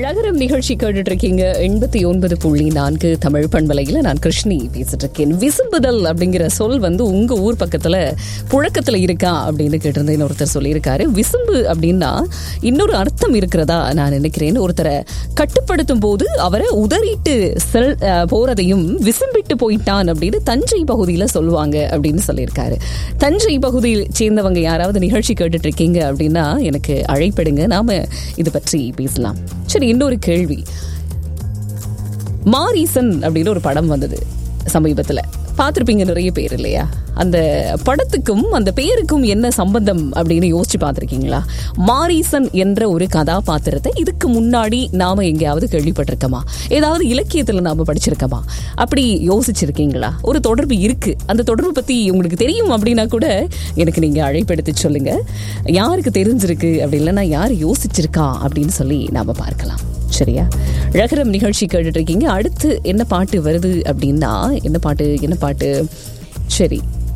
அழகரம் நிகழ்ச்சி கேட்டுட்டு இருக்கீங்க எண்பத்தி ஒன்பது புள்ளி நான்கு தமிழ் பண்பலையில நான் கிருஷ்ணி பேசிட்டு இருக்கேன் விசும்புதல் அப்படிங்கிற சொல் வந்து உங்க ஊர் பக்கத்துல புழக்கத்துல இருக்கா அப்படின்னு கேட்டிருந்தேன் ஒருத்தர் சொல்லியிருக்காரு விசும்பு அப்படின்னா இன்னொரு அர்த்தம் இருக்கிறதா நான் நினைக்கிறேன் ஒருத்தரை கட்டுப்படுத்தும் போது அவரை உதறிட்டு செல் அஹ், போறதையும் விசும்பிட்டு போயிட்டான் அப்படின்னு தஞ்சை பகுதியில சொல்லுவாங்க அப்படின்னு சொல்லியிருக்காரு தஞ்சை பகுதியில் சேர்ந்தவங்க யாராவது நிகழ்ச்சி கேட்டுட்டு இருக்கீங்க அப்படின்னா எனக்கு அழைப்பிடுங்க நாம இது பற்றி பேசலாம் சரி இன்னொரு கேள்வி மாரீசன் அப்படின்னு ஒரு படம் வந்தது சமீபத்துல பார்த்திருப்பீங்க நிறைய பேர் இல்லையா அந்த படத்துக்கும் அந்த பேருக்கும் என்ன சம்பந்தம் அப்படின்னு யோசிச்சு பார்த்திருக்கீங்களா மாரீசன் என்ற ஒரு கதாபாத்திரத்தை இதுக்கு முன்னாடி நாம எங்கேயாவது கேள்விப்பட்டிருக்கோமா ஏதாவது இலக்கியத்துல நாம படிச்சிருக்கோமா அப்படி யோசிச்சிருக்கீங்களா ஒரு தொடர்பு இருக்கு அந்த தொடர்பு பத்தி உங்களுக்கு தெரியும் அப்படின்னா கூட எனக்கு நீங்க அழைப்பெடுத்து சொல்லுங்க யாருக்கு தெரிஞ்சிருக்கு அப்படி இல்லைன்னா யார் யோசிச்சிருக்கா அப்படின்னு சொல்லி நாம பார்க்கலாம் சரியா ரகரம் நிகழ்ச்சி கேட்டுட்டு இருக்கீங்க அடுத்து என்ன பாட்டு வருது அப்படின்னா என்ன பாட்டு என்ன பாட்டு சரி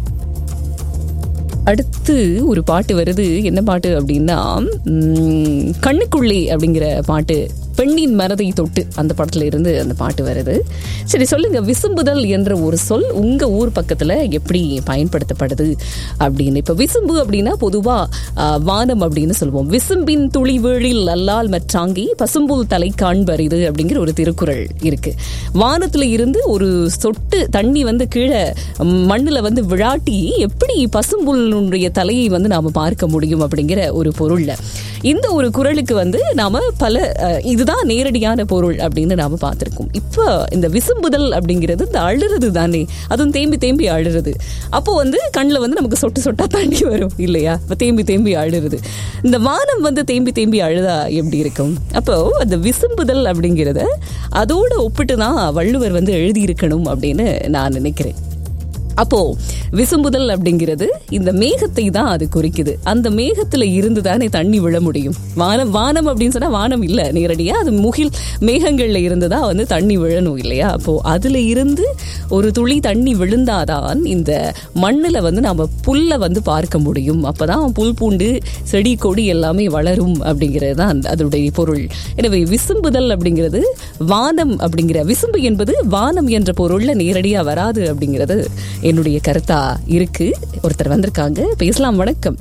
அடுத்து ஒரு பாட்டு வருது என்ன பாட்டு அப்படின்னா உம், கண்ணுக்குள்ளே அப்படிங்கிற பாட்டு பெண்ணின் மனதை தொட்டு அந்த படத்துல இருந்து அந்த பாட்டு வருது சரி சொல்லுங்க விசும்புதல் என்ற ஒரு சொல் உங்க ஊர் பக்கத்துல எப்படி பயன்படுத்தப்படுது அப்படின்னு இப்ப விசும்பு அப்படின்னா பொதுவா ஆஹ், வானம் அப்படின்னு சொல்லுவோம் விசும்பின் துளி வீழில் அல்லால் மற்றாங்கி பசும்புல் தலை காண்பரிது அப்படிங்கிற ஒரு திருக்குறள் இருக்கு வானத்துல இருந்து ஒரு சொட்டு தண்ணி வந்து கீழே மண்ணுல வந்து விழாட்டி எப்படி பசும்புல்லுடைய தலையை வந்து நாம பார்க்க முடியும் அப்படிங்கிற ஒரு பொருள்ல இந்த ஒரு குறளுக்கு வந்து நாம பல அஹ், இதுதான் நேரடியான பொருள் அப்படின்னு நாம பார்த்திருக்கோம் இப்போ இந்த விசும்புதல் அப்படிங்கிறது இந்த அழுறது தானே அதுவும் தேம்பி தேம்பி அழுறது அப்போ வந்து கண்ணில் வந்து நமக்கு சொட்டு சொட்டா தண்ணி வரும் இல்லையா இப்போ தேம்பி தேம்பி அழுறது இந்த வானம் வந்து தேம்பி தேம்பி அழுதா எப்படி இருக்கும் அப்போ அந்த விசும்புதல் அப்படிங்கிறத அதோட ஒப்பிட்டு தான் வள்ளுவர் வந்து எழுதியிருக்கணும் அப்படின்னு நான் நினைக்கிறேன் அப்போ விசும்புதல் அப்படிங்கிறது இந்த மேகத்தை தான் அது குறிக்குது அந்த மேகத்துல இருந்து தானே தண்ணி விழ முடியும் வானம் வானம் அப்படின்னு சொன்னா வானம் இல்ல நேரடியா அது முகில் மேகங்கள்ல இருந்து தான் வந்து தண்ணி விழணும் இல்லையா அப்போ அதுல இருந்து ஒரு துளி தண்ணி விழுந்தாதான் இந்த மண்ணுல வந்து நாம புல்ல வந்து பார்க்க முடியும் அப்பதான் புல் பூண்டு செடி கொடி எல்லாமே வளரும் அப்படிங்கிறது தான் அந்த- அதோடைய பொருள் எனவே விசும்புதல் அப்படிங்கிறது வானம் அப்படிங்கிற விசும்பு என்பது வானம் என்ற பொருள்ல நேரடியா வராது அப்படிங்கிறது என்னுடைய கருத்தா இருக்கு ஒருத்தர் வந்திருக்காங்க பேசலாம் வணக்கம்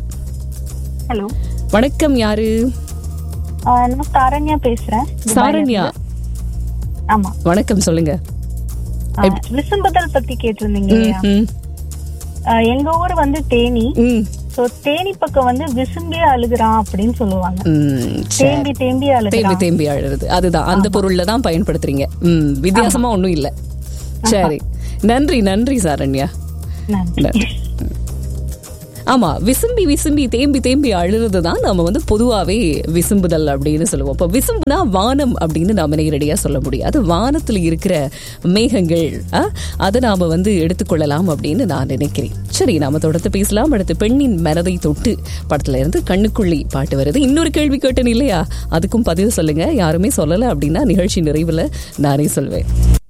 ஹலோ வணக்கம் யாரு நான் சாரண்யா பேசுறேன் துபாய்ல சாரண்யா இருந்து. ஆமா வணக்கம் சொல்லுங்க ஆ, விசும்புதல் பத்தி கேட்டிருந்தீங்க இல்லையா? ம், ஆ, எங்க ஊர் வந்து தேனி ம், சோ தேனி பக்கம் வந்து விசும்பே அழுகுறான் அப்படின்னு சொல்லுவாங்க ம், சரி. தேம்பி தேம்பி தேம்பி அழுகுறான் தேம்பி அழுறது அதுதான் அந்த பொருள்ல தான் பயன்படுத்துறீங்க ம் வித்தியாசமா ஒண்ணும் இல்ல சரி நன்றி நன்றி சாரண்யா நன்றி. நன்றி. ஆமா விசும்பி விசும்பி தேம்பி தேம்பி அழுறது தான் நம்ம வந்து பொதுவாவே விசும்புதல் அப்படின்னு சொல்லுவோம் இப்போ விசும்புனா வானம் அப்படின்னு நாம நேரடியா சொல்ல முடியாது வானத்துல இருக்கிற மேகங்கள் ஆ, அதை நாம வந்து எடுத்துக்கொள்ளலாம் அப்படின்னு நான் நினைக்கிறேன் சரி நாம தொடர்ந்து பேசலாம் அடுத்து பெண்ணின் மனதை தொட்டு படத்துல இருந்து கண்ணுக்குள்ளி பாட்டு வருது இன்னொரு கேள்வி கேட்டேன் இல்லையா அதுக்கும் பதிவு சொல்லுங்க யாருமே சொல்லல அப்படின்னா நிகழ்ச்சி நிறைவுல நானே சொல்வேன்